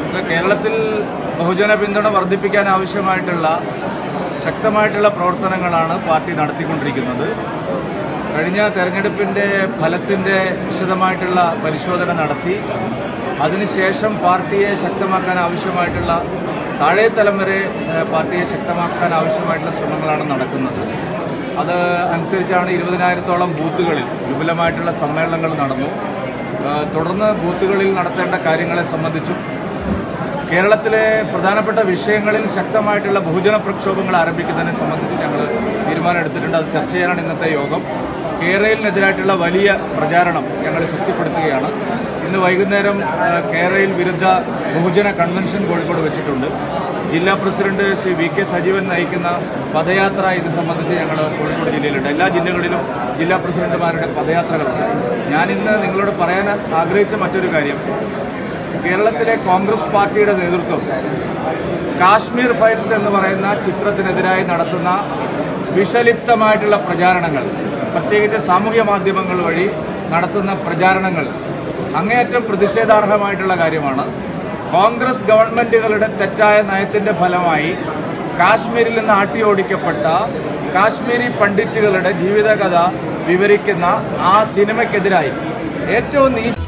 ഇത് കേരളത്തിൽ ബഹുജന പിന്തുണ വർദ്ധിപ്പിക്കാൻ ആവശ്യമായിട്ടുള്ള ശക്തമായിട്ടുള്ള പ്രവർത്തനങ്ങളാണ് പാർട്ടി നടത്തിക്കൊണ്ടിരിക്കുന്നത് കഴിഞ്ഞ തെരഞ്ഞെടുപ്പിൻ്റെ ഫലത്തിൻ്റെ വിശദമായിട്ടുള്ള പരിശോധന നടത്തി അതിനുശേഷം പാർട്ടിയെ ശക്തമാക്കാൻ ആവശ്യമായിട്ടുള്ള താഴെ തലം വരെ ഏഹ്, പാർട്ടിയെ ശക്തമാക്കാൻ ആവശ്യമായിട്ടുള്ള ശ്രമങ്ങളാണ് നടക്കുന്നത് അത് അനുസരിച്ചാണ് ഇരുപതിനായിരത്തോളം ബൂത്തുകളിൽ വിപുലമായിട്ടുള്ള സമ്മേളനങ്ങൾ നടന്നു ഏഹ്, തുടർന്ന് ബൂത്തുകളിൽ നടത്തേണ്ട കാര്യങ്ങളെ സംബന്ധിച്ചും കേരളത്തിലെ പ്രധാനപ്പെട്ട വിഷയങ്ങളിൽ ശക്തമായിട്ടുള്ള ബഹുജന പ്രക്ഷോഭങ്ങൾ ആരംഭിക്കുന്നതിനെ സംബന്ധിച്ച് ഞങ്ങൾ തീരുമാനം എടുത്തിട്ടുണ്ട് അത് ചർച്ച ചെയ്യാനാണ് ഇന്നത്തെ യോഗം കേരളിനെതിരായിട്ടുള്ള വലിയ പ്രചാരണം ഞങ്ങൾ ശക്തിപ്പെടുത്തുകയാണ് ഇന്ന് വൈകുന്നേരം ആ, കേരയിൽ വിരുദ്ധ ബഹുജന കൺവെൻഷൻ കോഴിക്കോട് വെച്ചിട്ടുണ്ട് ജില്ലാ president Shri V K Sajeevan നയിക്കുന്ന പദയാത്ര ഇത് സംബന്ധിച്ച് ഞങ്ങൾ കോഴിക്കോട് ജില്ലയിലുണ്ട് എല്ലാ ജില്ലകളിലും ജില്ലാ പ്രസിഡന്റുമാരുടെ പദയാത്രകളുണ്ട് ഞാനിന്ന് നിങ്ങളോട് പറയാൻ ആഗ്രഹിച്ച മറ്റൊരു കാര്യം കേരളത്തിലെ കോൺഗ്രസ് പാർട്ടിയുടെ നേതൃത്വം കാശ്മീർ ഫയൽസ് എന്ന് പറയുന്ന ചിത്രത്തിനെതിരായി നടത്തുന്ന വിഷലിപ്തമായിട്ടുള്ള പ്രചാരണങ്ങൾ പ്രത്യേകിച്ച് സാമൂഹ്യ മാധ്യമങ്ങൾ വഴി നടത്തുന്ന പ്രചാരണങ്ങൾ അങ്ങേയറ്റം പ്രതിഷേധാർഹമായിട്ടുള്ള കാര്യമാണ് കോൺഗ്രസ് ഗവൺമെന്റുകളുടെ തെറ്റായ നയത്തിന്റെ ഫലമായി കാശ്മീരിൽ നിന്ന് ആട്ടിയോടിക്കപ്പെട്ട കാശ്മീരി പണ്ഡിറ്റുകളുടെ ജീവിതകഥ വിവരിക്കുന്ന ആ സിനിമയ്ക്കെതിരായി ഏറ്റവും നീ